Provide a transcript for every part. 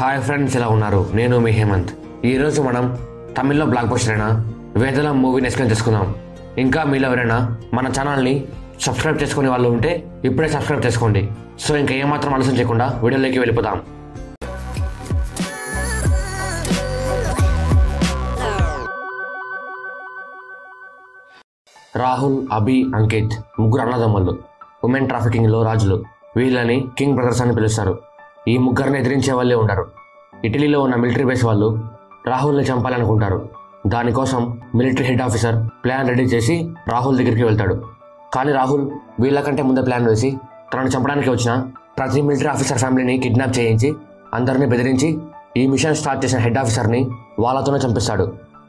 hi friends ఎలా ఉన్నారు నేను మీ హేమంత్ ఈరోజు మనం తమిళ్లో బ్లాక్ బస్టర్ అయిన వేదలం మూవీని ఎక్స్ప్లెయిన్ చేసుకుందాం ఇంకా మీలో ఎవరైనా మన ఛానల్ని సబ్స్క్రైబ్ చేసుకునే వాళ్ళు ఉంటే ఇప్పుడే సబ్స్క్రైబ్ చేసుకోండి సో ఇంకా ఏమాత్రం ఆలస్యం చేయకుండా వీడియోలోకి వెళ్ళిపోదాం రాహుల్ అభి అంకిత్ ముగ్గురు అన్నదమ్ములు ఉమెన్ ట్రాఫికింగ్లో రాజులు వీళ్ళని కింగ్ బ్రదర్స్ అని పిలుస్తారు ఈ ముగ్గురిని ఎదిరించే వాళ్ళే ఉండరు ఇటలీలో ఉన్న మిలిటరీ బేస్ వాళ్ళు రాహుల్ని చంపాలనుకుంటారు దానికోసం military head officer plan ready చేసి రాహుల్ దగ్గరికి వెళ్తాడు కానీ రాహుల్ వీళ్ళకంటే ముందే ప్లాన్ వేసి తనను చంపడానికి వచ్చిన ప్రతి మిలిటరీ ఆఫీసర్ ఫ్యామిలీని కిడ్నాప్ చేయించి అందరినీ బెదిరించి ఈ మిషన్ స్టార్ట్ చేసిన హెడ్ ఆఫీసర్ని వాళ్ళతోనే చంపిస్తాడు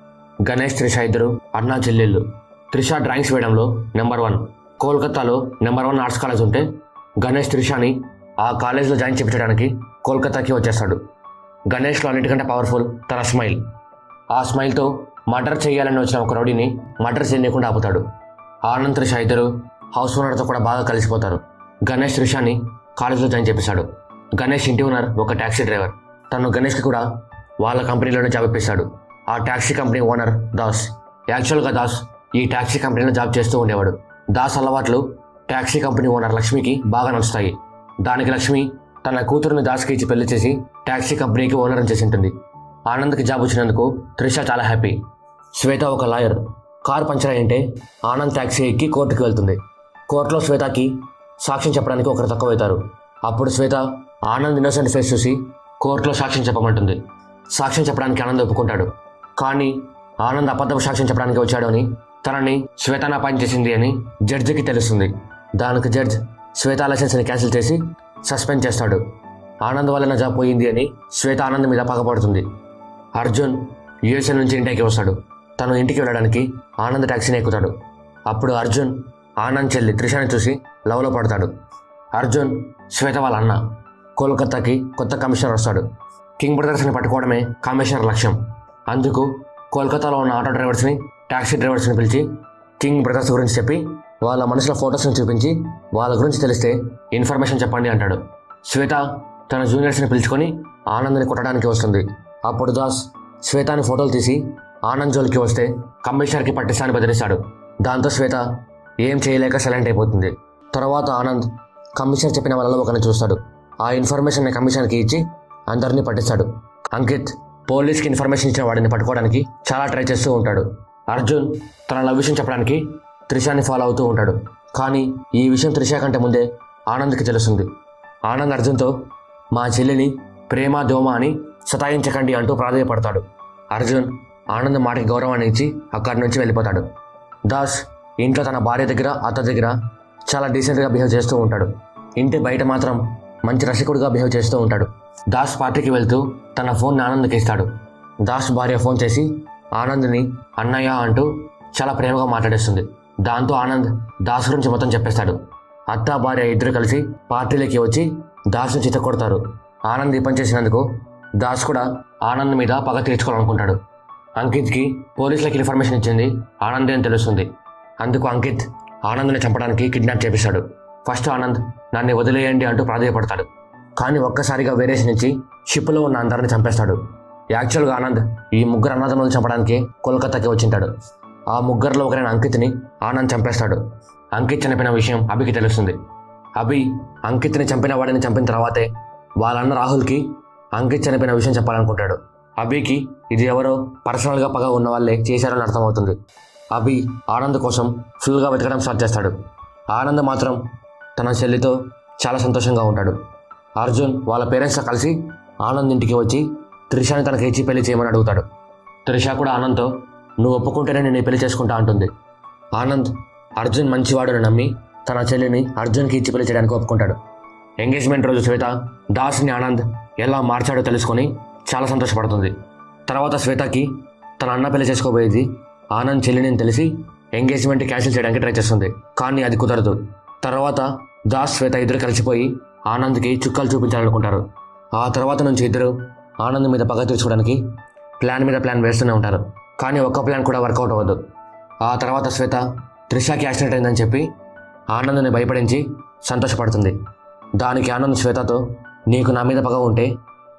గణేష్ త్రిష ఇద్దరు అన్నా చెల్లెళ్ళు త్రిష డ్రాయింగ్స్ వేయడంలో నెంబర్ వన్ కోల్కతాలో నెంబర్ వన్ ఆర్ట్స్ కాలేజ్ ఉంటే గణేష్ త్రిషని ఆ కాలేజ్లో జాయిన్ చేయించడానికి కోల్కతాకి వచ్చేస్తాడు గణేష్లో అన్నిటికంటే పవర్ఫుల్ తన స్మైల్ ఆ స్మైల్తో మర్డర్ చేయాలని వచ్చిన ఒక రౌడీని మర్డర్ చేయకుండా ఆపుతాడు ఆనంద్ త్రిష ఇద్దరు హౌస్ ఓనర్తో కూడా బాగా కలిసిపోతారు గణేష్ త్రిషని కాలేజ్లో జాయిన్ చేపిస్తాడు గణేష్ ఇంటి ఓనర్ ఒక ట్యాక్సీ డ్రైవర్ తను గణేష్కి కూడా వాళ్ళ కంపెనీలోనే జాబ్ ఇప్పిస్తాడు ఆ ట్యాక్సీ కంపెనీ ఓనర్ దాస్ యాక్చువల్గా దాస్ ఈ ట్యాక్సీ కంపెనీలో జాబ్ చేస్తూ ఉండేవాడు దాస్ అలవాట్లు ట్యాక్సీ కంపెనీ ఓనర్ లక్ష్మికి బాగా నచ్చుతాయి దానికి లక్ష్మి తన కూతురుని దాస్కి ఇచ్చి పెళ్లి చేసి ట్యాక్సీ కంపెనీకి ఓనర్ చేసి ఉంటుంది ఆనంద్కి జాబ్ వచ్చినందుకు త్రిష చాలా హ్యాపీ శ్వేత ఒక లాయర్ కార్ పంచర్ అయింటే ఆనంద్ ట్యాక్సీ ఎక్కి కోర్టుకి వెళ్తుంది కోర్టులో శ్వేతకి సాక్ష్యం చెప్పడానికి ఒకరు తక్కువవుతారు అప్పుడు శ్వేత ఆనంద్ ఇన్నోసెంట్ ఫేస్ చూసి కోర్టులో సాక్ష్యం చెప్పమంటుంది సాక్ష్యం చెప్పడానికి ఆనంద్ ఒప్పుకుంటాడు కానీ ఆనంద్ అబద్ధపు సాక్ష్యం చెప్పడానికి వచ్చాడు అని తనని శ్వేతన పని చేసింది అని జడ్జికి తెలుస్తుంది దానికి జడ్జ్ శ్వేత లైసెన్స్ని క్యాన్సిల్ చేసి సస్పెండ్ చేస్తాడు ఆనంద్ వల్ల నా జాబ్ పోయింది అని శ్వేత ఆనంద్ మీద పగపడుతుంది అర్జున్ యుఎస్ఏ నుంచి ఇంటికి వస్తాడు తను ఇంటికి వెళ్ళడానికి ఆనంద్ ట్యాక్సీని ఎక్కుతాడు అప్పుడు అర్జున్ ఆనంద్ చెల్లి త్రిషాని చూసి లవ్లో పడతాడు అర్జున్ శ్వేత వాళ్ళ అన్న కోల్కతాకి కొత్త కమిషనర్ వస్తాడు కింగ్ బ్రదర్స్ని పట్టుకోవడమే కమిషనర్ లక్ష్యం అందుకు కోల్కతాలో ఉన్న ఆటో డ్రైవర్స్ని ట్యాక్సీ డ్రైవర్స్ని పిలిచి కింగ్ బ్రదర్స్ గురించి చెప్పి వాళ్ళ మనసులో ఫొటోస్ని చూపించి వాళ్ళ గురించి తెలిస్తే ఇన్ఫర్మేషన్ చెప్పండి అంటాడు శ్వేత తన జూనియర్స్ని పిలుచుకొని ఆనంద్ని కొట్టడానికి వస్తుంది అప్పుడు దాస్ శ్వేతాని ఫోటోలు తీసి ఆనంద్ జోలికి వస్తే కమిషనర్కి పట్టిస్తాని బెదిరిస్తాడు దాంతో శ్వేత ఏం చేయలేక సైలెంట్ అయిపోతుంది తర్వాత ఆనంద్ కమిషనర్ చెప్పిన వాళ్ళలో ఒకరిని చూస్తాడు ఆ ఇన్ఫర్మేషన్ కమిషనర్కి ఇచ్చి అందరినీ పట్టిస్తాడు అంకిత్ పోలీస్కి ఇన్ఫర్మేషన్ ఇచ్చిన వాడిని పట్టుకోవడానికి చాలా ట్రై చేస్తూ ఉంటాడు అర్జున్ తన లవ్ విషయం చెప్పడానికి త్రిషాని ఫాలో అవుతూ ఉంటాడు కానీ ఈ విషయం త్రిష కంటే ముందే ఆనంద్కి తెలుస్తుంది ఆనంద్ అర్జున్తో మా చెల్లిని ప్రేమ దోమ అని సతాయించకండి అంటూ ప్రాధాయపడతాడు అర్జున్ ఆనంద్ మాటకి గౌరవాన్ని ఇచ్చి అక్కడి నుంచి వెళ్ళిపోతాడు దాస్ ఇంట్లో తన భార్య దగ్గర అత్త దగ్గర చాలా డీసెంట్గా బిహేవ్ చేస్తూ ఉంటాడు ఇంటి బయట మాత్రం మంచి రసికుడిగా బిహేవ్ చేస్తూ ఉంటాడు దాస్ పార్టీకి వెళ్తూ తన ఫోన్ ఆనంద్కి ఇస్తాడు దాస్ భార్య ఫోన్ చేసి ఆనంద్ని అన్నయ్య అంటూ చాలా ప్రేమగా మాట్లాడేస్తుంది దాంతో ఆనంద్ దాస్ గురించి మొత్తం చెప్పేస్తాడు అత్త భార్య ఇద్దరు కలిసి పార్టీలోకి వచ్చి దాస్ను చిత్త కొడతారు ఆనంద్ ఈ పని చేసినందుకు దాస్ కూడా ఆనంద్ మీద పగ తీర్చుకోవాలనుకుంటాడు అంకిత్కి పోలీసులకు ఇన్ఫర్మేషన్ ఇచ్చింది ఆనందే అని తెలుస్తుంది అందుకు అంకిత్ ఆనంద్ని చంపడానికి కిడ్నాప్ చేపిస్తాడు ఫస్ట్ ఆనంద్ నన్ను వదిలేయండి అంటూ ప్రాధాయపడతాడు కానీ ఒక్కసారిగా వేరేసి నుంచి షిప్లో ఉన్న అందరిని చంపేస్తాడు యాక్చువల్గా ఆనంద్ ఈ ముగ్గురు అన్నదమ్ములను చంపడానికి కోల్కతాకి వచ్చింటాడు ఆ ముగ్గురులో ఒకరైన అంకిత్ని ఆనంద్ చంపేస్తాడు అంకిత్ చనిపోయిన విషయం అభికి తెలుస్తుంది అభి అంకిత్ని చంపిన వాడిని చంపిన తర్వాతే వాళ్ళ అన్న రాహుల్కి అంకిత్ చనిపోయిన విషయం చెప్పాలనుకుంటాడు అభికి ఇది ఎవరో పర్సనల్గా పగ ఉన్న వాళ్ళే చేశారని అర్థమవుతుంది అభి ఆనంద్ కోసం ఫుల్గా వెతకడం స్టార్ట్ చేస్తాడు ఆనంద్ మాత్రం తన చెల్లితో చాలా సంతోషంగా ఉంటాడు అర్జున్ వాళ్ళ పేరెంట్స్తో కలిసి ఆనంద్ ఇంటికి వచ్చి త్రిషాని తనకి ఇచ్చి పెళ్లి చేయమని అడుగుతాడు త్రిష కూడా ఆనంద్తో నువ్వు ఒప్పుకుంటేనే నేను ఈ పెళ్లి చేసుకుంటా అంటుంది ఆనంద్ అర్జున్ మంచివాడుని నమ్మి తన చెల్లిని అర్జున్కి ఇచ్చి పెళ్లి చేయడానికి ఒప్పుకుంటాడు ఎంగేజ్మెంట్ రోజు శ్వేత దాస్ని ఆనంద్ ఎలా మార్చాడో తెలుసుకొని చాలా సంతోషపడుతుంది తర్వాత శ్వేతకి తన అన్న పెళ్లి చేసుకోబోయేది ఆనంద్ చెల్లిని తెలిసి ఎంగేజ్మెంట్ క్యాన్సిల్ చేయడానికి ట్రై చేస్తుంది కానీ అది కుదరదు తర్వాత దాస్ శ్వేత ఇద్దరు కలిసిపోయి ఆనంద్కి చుక్కలు చూపించాలనుకుంటారు ఆ తర్వాత నుంచి ఇద్దరు ఆనంద్ మీద పగ తీర్చుకోవడానికి ప్లాన్ మీద ప్లాన్ వేస్తూనే ఉంటారు కానీ ఒక్క ప్లాన్ కూడా వర్కౌట్ అవ్వదు ఆ తర్వాత శ్వేత త్రిషాకి యాక్సిడెంట్ అయిందని చెప్పి ఆనంద్ని భయపడించి సంతోషపడుతుంది దానికి ఆనంద్ శ్వేతతో నీకు నా మీద పగ ఉంటే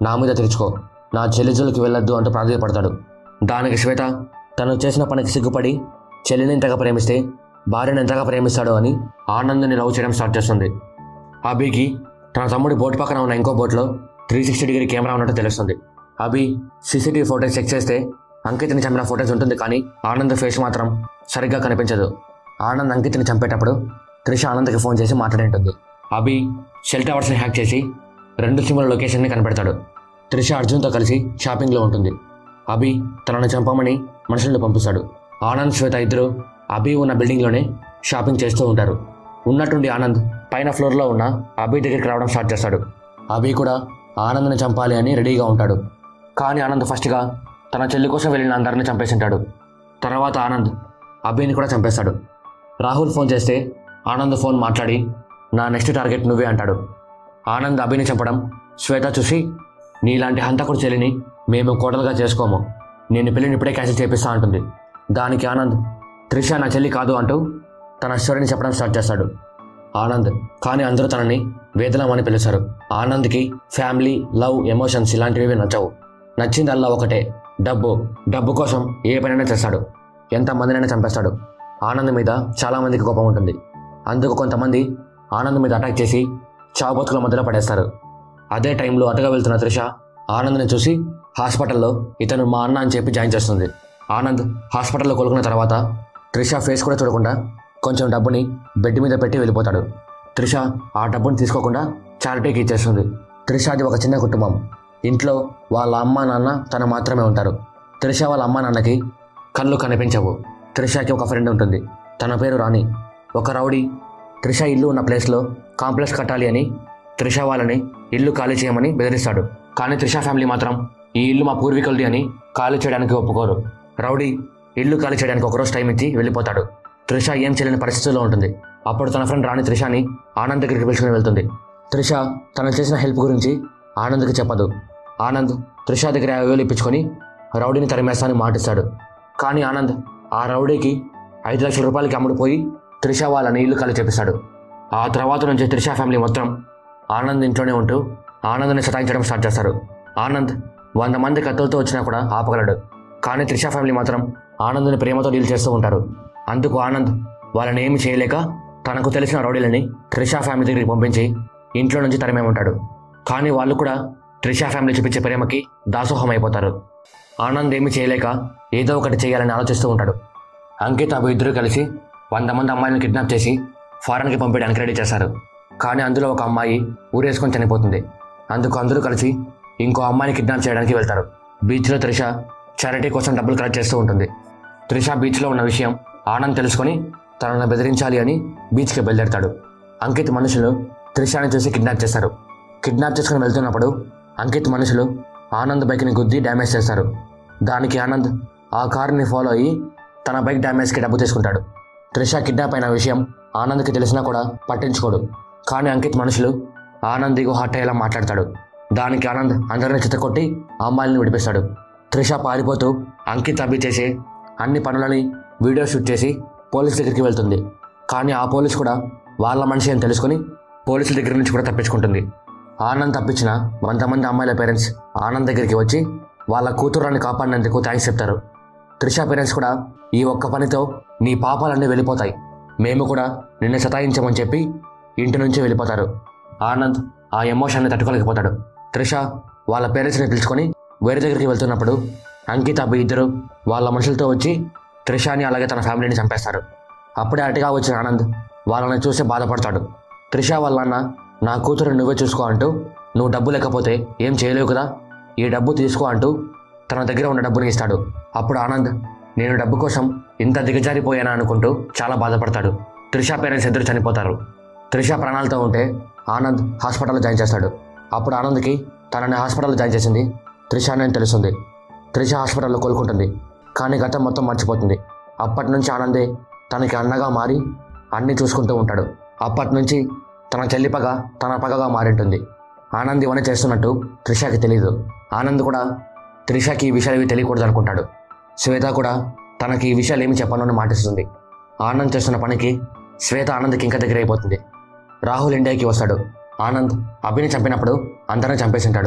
నా మీద తెరుచుకో నా చెల్లిజులకి వెళ్ళొద్దు అంటూ ప్రాధాన్యపడతాడు దానికి శ్వేత తను చేసిన పనికి సిగ్గుపడి చెల్లిని ఎంతగా ప్రేమిస్తే భార్యను ఎంతగా ప్రేమిస్తాడో అని ఆనంద్ని లవ్ చేయడం స్టార్ట్ చేస్తుంది అభికి తన తమ్ముడి బోట్ పక్కన ఉన్న ఇంకో బోట్లో త్రీ సిక్స్టీ డిగ్రీ కెమెరా ఉన్నట్టు తెలుస్తుంది అభి సీసీటీవీ ఫోటోస్ చెక్ చేస్తే అంకిత్ని చంపిన ఫోటోస్ ఉంటుంది కానీ ఆనంద్ ఫేస్ మాత్రం సరిగ్గా కనిపించదు ఆనంద్ అంకిత్ని చంపేటప్పుడు త్రిష ఆనంద్కి ఫోన్ చేసి మాట్లాడింటుంది అభి షెల్ టవర్స్ని హ్యాక్ చేసి రెండు సిమ్ల లొకేషన్ని కనిపెడతాడు త్రిష అర్జున్తో కలిసి షాపింగ్లో ఉంటుంది అభి తనను చంపమని మనుషులను పంపిస్తాడు ఆనంద్ శ్వేత ఇద్దరు అభి ఉన్న బిల్డింగ్లోనే షాపింగ్ చేస్తూ ఉంటారు ఉన్నట్టుండి ఆనంద్ పైన ఫ్లోర్లో ఉన్న అభి దగ్గరికి రావడం స్టార్ట్ చేస్తాడు అభి కూడా ఆనంద్ని చంపాలి అని రెడీగా ఉంటాడు కానీ ఆనంద్ ఫస్ట్గా తన చెల్లి కోసం వెళ్ళిన అందరిని చంపేసింటాడు తర్వాత ఆనంద్ అభిని కూడా చంపేస్తాడు రాహుల్ ఫోన్ చేస్తే ఆనంద్ ఫోన్ మాట్లాడి నా నెక్స్ట్ టార్గెట్ నువ్వే అంటాడు ఆనంద్ అభిని చంపడం శ్వేత చూసి నీలాంటి హంతకుడు చెల్లిని మేము కోడలుగా చేసుకోము నేను పెళ్ళిని ఇప్పుడే క్యాన్సిల్ చేపిస్తా అంటుంది దానికి ఆనంద్ త్రిష నా చెల్లి కాదు అంటూ తన స్టోరీని చెప్పడం స్టార్ట్ చేస్తాడు ఆనంద్ కానీ అందరూ తనని వేదనం అని పిలుస్తారు ఆనంద్కి ఫ్యామిలీ లవ్ ఎమోషన్స్ ఇలాంటివి నచ్చవు నచ్చిందల్లా ఒకటే డబ్బు డబ్బు కోసం ఏ పనైనా చేస్తాడు ఎంతమందినైనా చంపేస్తాడు ఆనంద్ మీద చాలామందికి కోపం ఉంటుంది అందుకు కొంతమంది ఆనంద్ మీద అటాక్ చేసి చావుబతుకుల మధ్యలో పడేస్తారు అదే టైంలో అటుగా వెళ్తున్న త్రిష ఆనంద్ని చూసి హాస్పిటల్లో ఇతను మా అన్న అని చెప్పి జాయిన్ చేస్తుంది ఆనంద్ హాస్పిటల్లో కోలుకున్న తర్వాత త్రిష ఫేస్ కూడా చూడకుండా కొంచెం డబ్బుని బెడ్ మీద పెట్టి వెళ్ళిపోతాడు త్రిష ఆ డబ్బుని తీసుకోకుండా చారిటీకి ఇచ్చేస్తుంది త్రిషాది ఒక చిన్న కుటుంబం ఇంట్లో వాళ్ళ అమ్మ నాన్న తను మాత్రమే ఉంటారు త్రిష వాళ్ళ అమ్మ నాన్నకి కళ్ళు కనిపించవు త్రిషకి ఒక ఫ్రెండ్ ఉంటుంది తన పేరు రాణి ఒక రౌడీ త్రిష ఇల్లు ఉన్న ప్లేస్లో కాంప్లెక్స్ కట్టాలి అని త్రిష వాళ్ళని ఇల్లు ఖాళీ చేయమని బెదిరిస్తాడు కానీ త్రిష ఫ్యామిలీ మాత్రం ఈ ఇల్లు మా పూర్వీకులది అని ఖాళీ చేయడానికి ఒప్పుకోరు రౌడీ ఇల్లు ఖాళీ చేయడానికి ఒకరోజు టైం ఇచ్చి వెళ్ళిపోతాడు త్రిష ఏం చేయలేని పరిస్థితుల్లో ఉంటుంది అప్పుడు తన ఫ్రెండ్ రాణి త్రిషని ఆనంద్ దగ్గరికి పిలుచుకుని వెళ్తుంది త్రిష తను చేసిన హెల్ప్ గురించి ఆనంద్కి చెప్పదు ఆనంద్ త్రిష దగ్గర యాభై వేలు ఇప్పించుకొని రౌడీని తరిమేస్తానని మాటిస్తాడు కానీ ఆనంద్ ఆ రౌడీకి ఐదు లక్షల రూపాయలకి అమ్ముడుపోయి త్రిష వాళ్ళని ఇల్లు ఖాళీ చేపిస్తాడు ఆ తర్వాత నుంచి త్రిష ఫ్యామిలీ మొత్తం ఆనంద్ ఇంట్లోనే ఉంటూ ఆనంద్ని సతాయించడం స్టార్ట్ చేస్తారు ఆనంద్ వంద మంది కత్తులతో వచ్చినా కూడా ఆపగలడు కానీ త్రిష ఫ్యామిలీ మాత్రం ఆనంద్ని ప్రేమతో డీల్ చేస్తూ ఉంటారు అందుకు ఆనంద్ వాళ్ళని ఏమి చేయలేక తనకు తెలిసిన రౌడీలని త్రిష ఫ్యామిలీ దగ్గరికి పంపించి ఇంట్లో నుంచి తరిమేమంటాడు కానీ వాళ్ళు కూడా త్రిష ఫ్యామిలీ చూపించే ప్రేమకి దాసోహం అయిపోతారు ఆనంద్ ఏమీ చేయలేక ఏదో ఒకటి చేయాలని ఆలోచిస్తూ ఉంటాడు అంకిత్ అభి ఇద్దరు కలిసి వంద మంది అమ్మాయిలను కిడ్నాప్ చేసి ఫారెన్కి పంపించడానికి రెడీ చేశారు కానీ అందులో ఒక అమ్మాయి ఊరేసుకొని చనిపోతుంది అందుకు అందరూ కలిసి ఇంకో అమ్మాయిని కిడ్నాప్ చేయడానికి వెళ్తారు బీచ్లో త్రిష చారిటీ కోసం డబ్బులు కలెక్ట్ చేస్తూ ఉంటుంది త్రిష బీచ్లో ఉన్న విషయం ఆనంద్ తెలుసుకొని తనను బెదిరించాలి అని బీచ్కి బయలుదేరతాడు అంకిత్ మనుషులు త్రిషాని చూసి కిడ్నాప్ చేస్తారు కిడ్నాప్ చేసుకుని వెళ్తున్నప్పుడు అంకిత్ మనుషులు ఆనంద్ బైక్ని గుద్ది డ్యామేజ్ చేస్తారు దానికి ఆనంద్ ఆ కారుని ఫాలో అయ్యి తన బైక్ డ్యామేజ్కి డబ్బు తీసుకుంటాడు త్రిష కిడ్నాప్ అయిన విషయం ఆనంద్కి తెలిసినా కూడా పట్టించుకోడు కానీ అంకిత్ మనుషులు ఆనంద్ దిగు హాట్ అయ్యేలా మాట్లాడతాడు దానికి ఆనంద్ అందరిని చిత్తకొట్టి ఆ అమ్మాయిని విడిపిస్తాడు త్రిష పారిపోతూ అంకిత్ అభి చేసే అన్ని పనులని వీడియో షూట్ చేసి పోలీస్ దగ్గరికి వెళ్తుంది కానీ ఆ పోలీస్ కూడా వాళ్ళ మనిషి అని తెలుసుకొని పోలీసుల దగ్గర నుంచి కూడా తప్పించుకుంటుంది ఆనంద్ తప్పించిన వంద మంది అమ్మాయిల పేరెంట్స్ ఆనంద్ దగ్గరికి వచ్చి వాళ్ళ కూతురాన్ని కాపాడినందుకు థ్యాంక్స్ చెప్తారు త్రిష పేరెంట్స్ కూడా ఈ ఒక్క పనితో నీ పాపాలన్నీ వెళ్ళిపోతాయి మేము కూడా నిన్ను సతాయించమని చెప్పి ఇంటి నుంచి వెళ్ళిపోతారు ఆనంద్ ఆ ఎమోషన్ని తట్టుకోలేకపోతాడు త్రిష వాళ్ళ పేరెంట్స్ని పిలుచుకొని వేరే దగ్గరికి వెళ్తున్నప్పుడు అంకిత్ అబ్బి ఇద్దరు వాళ్ళ మనుషులతో వచ్చి త్రిషాని అలాగే తన ఫ్యామిలీని చంపేస్తారు అప్పుడే అటుగా వచ్చిన ఆనంద్ వాళ్ళని చూసి బాధపడతాడు త్రిష వాళ్ళ అన్న నా కూతురు నువ్వే చూసుకో అంటూ నువ్వు డబ్బు లేకపోతే ఏం చేయలేవు కదా ఈ డబ్బు తీసుకో అంటూ తన దగ్గర ఉన్న డబ్బుని ఇస్తాడు అప్పుడు ఆనంద్ నేను డబ్బు కోసం ఇంత దిగజారిపోయానా అనుకుంటూ చాలా బాధపడతాడు త్రిష పేరెంట్స్ ఇద్దరు చనిపోతారు త్రిష ప్రాణాలతో ఉంటే ఆనంద్ హాస్పిటల్లో జాయిన్ చేస్తాడు అప్పుడు ఆనంద్కి తనని హాస్పిటల్లో జాయిన్ చేసింది త్రిష అని తెలుస్తుంది త్రిష హాస్పిటల్లో కోలుకుంటుంది కానీ గతం మొత్తం మర్చిపోతుంది అప్పటి నుంచి ఆనందే తనకి అన్నగా మారి అన్నీ చూసుకుంటూ ఉంటాడు అప్పటి నుంచి తన చెల్లి పగ తన పగగా మారింటుంది ఆనంద్ ఇవన్నీ చేస్తున్నట్టు త్రిషకి తెలియదు ఆనంద్ కూడా త్రిషకి ఈ విషయాలు ఏవి తెలియకూడదు అనుకుంటాడు శ్వేత కూడా తనకి ఈ విషయాలు ఏమి చెప్పను అని మాటిస్తుంది ఆనంద్ చేస్తున్న పనికి శ్వేత ఆనంద్కి ఇంకా దగ్గర అయిపోతుంది రాహుల్ ఇండియాకి వస్తాడు ఆనంద్ అభిని చంపినప్పుడు అందరిని చంపేసి ఉంటాడు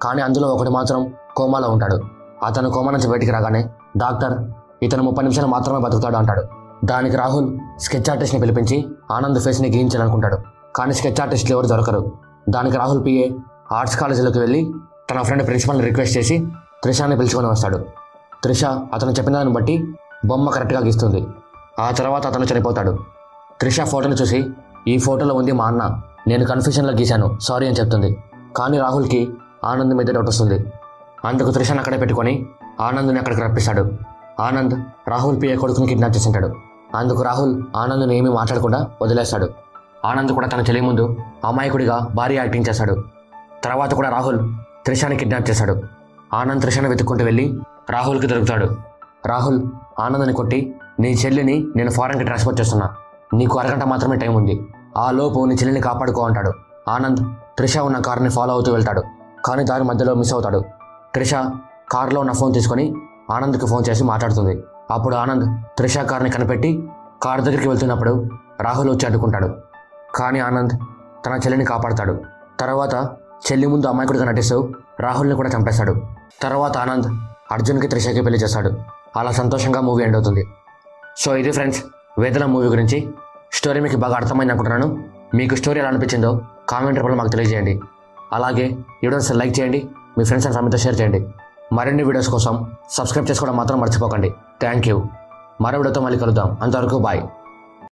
కానీ అందులో ఒకటి మాత్రం కోమాలో ఉంటాడు అతను కోమా నుంచి బయటికి రాగానే డాక్టర్ ఇతను ముప్పై నిమిషాలు మాత్రమే బతుకుతాడు అంటాడు దానికి రాహుల్ స్కెచ్ ఆర్టిస్ట్ని పిలిపించి ఆనంద్ ఫేస్ని గీయించాలనుకుంటాడు కానీ స్కెచ్ ఆర్టిస్టులు ఎవరు దొరకరు దానికి రాహుల్ పిఏ ఆర్ట్స్ కాలేజీలోకి వెళ్ళి తన ఫ్రెండ్ ప్రిన్సిపల్ని రిక్వెస్ట్ చేసి త్రిషాని పిలుచుకొని వస్తాడు త్రిష అతను చెప్పిన దాన్ని బట్టి బొమ్మ కరెక్ట్గా గీస్తుంది ఆ తర్వాత అతను చనిపోతాడు త్రిష ఫోటోను చూసి ఈ ఫోటోలో ఉంది మా అన్న నేను కన్ఫ్యూషన్లో గీశాను సారీ అని చెప్తుంది కానీ రాహుల్కి ఆనంద్ మీద డౌట్ వస్తుంది అందుకు త్రిషను అక్కడే పెట్టుకొని ఆనంద్ని అక్కడికి రప్పిస్తాడు ఆనంద్ రాహుల్ పిఏ కొడుకుని కిడ్నాప్ చేసింటాడు అందుకు రాహుల్ ఆనంద్ని ఏమీ మాట్లాడకుండా వదిలేస్తాడు ఆనంద్ కూడా తన చెల్లి ముందు అమాయకుడిగా భారీ యాక్టింగ్ చేశాడు తర్వాత కూడా రాహుల్ త్రిషాని కిడ్నాప్ చేశాడు ఆనంద్ త్రిషాని వెతుక్కుంటూ వెళ్ళి రాహుల్కి దొరుకుతాడు రాహుల్ ఆనంద్ని కొట్టి నీ చెల్లిని నేను ఫారెన్కి ట్రాన్స్ఫర్ చేస్తున్నా నీకు అరగంట మాత్రమే టైం ఉంది ఆ లోపు నీ చెల్లిని కాపాడుకో అంటాడు ఆనంద్ త్రిష ఉన్న కార్ని ఫాలో అవుతూ వెళ్తాడు కానీ దారి మధ్యలో మిస్ అవుతాడు త్రిష కార్లో ఉన్న ఫోన్ తీసుకొని ఆనంద్కి ఫోన్ చేసి మాట్లాడుతుంది అప్పుడు ఆనంద్ త్రిష కార్ని కనిపెట్టి కార్ దగ్గరికి వెళ్తున్నప్పుడు రాహుల్ వచ్చి అడ్డుకుంటాడు కానీ ఆనంద్ తన చెల్లిని కాపాడతాడు తర్వాత చెల్లి ముందు అమాయకుడిగా నటిస్తూ రాహుల్ని కూడా చంపేస్తాడు తర్వాత ఆనంద్ అర్జున్కి త్రిషకి పెళ్లి చేస్తాడు అలా సంతోషంగా మూవీ ఎండ్ అవుతుంది సో ఇది ఫ్రెండ్స్ వేదన మూవీ గురించి స్టోరీ మీకు బాగా అర్థమైంది అనుకుంటున్నాను మీకు స్టోరీ ఎలా అనిపించిందో కామెంట్ రూపంలో మాకు తెలియజేయండి అలాగే వీడియోస్ లైక్ చేయండి మీ ఫ్రెండ్స్ అండ్ ఫ్యామిలీతో షేర్ చేయండి మరిన్ని వీడియోస్ కోసం సబ్స్క్రైబ్ చేసుకోవడం మాత్రం మర్చిపోకండి థ్యాంక్ యూ మరో వీడియోతో మళ్ళీ కలుద్దాం అంతవరకు బాయ్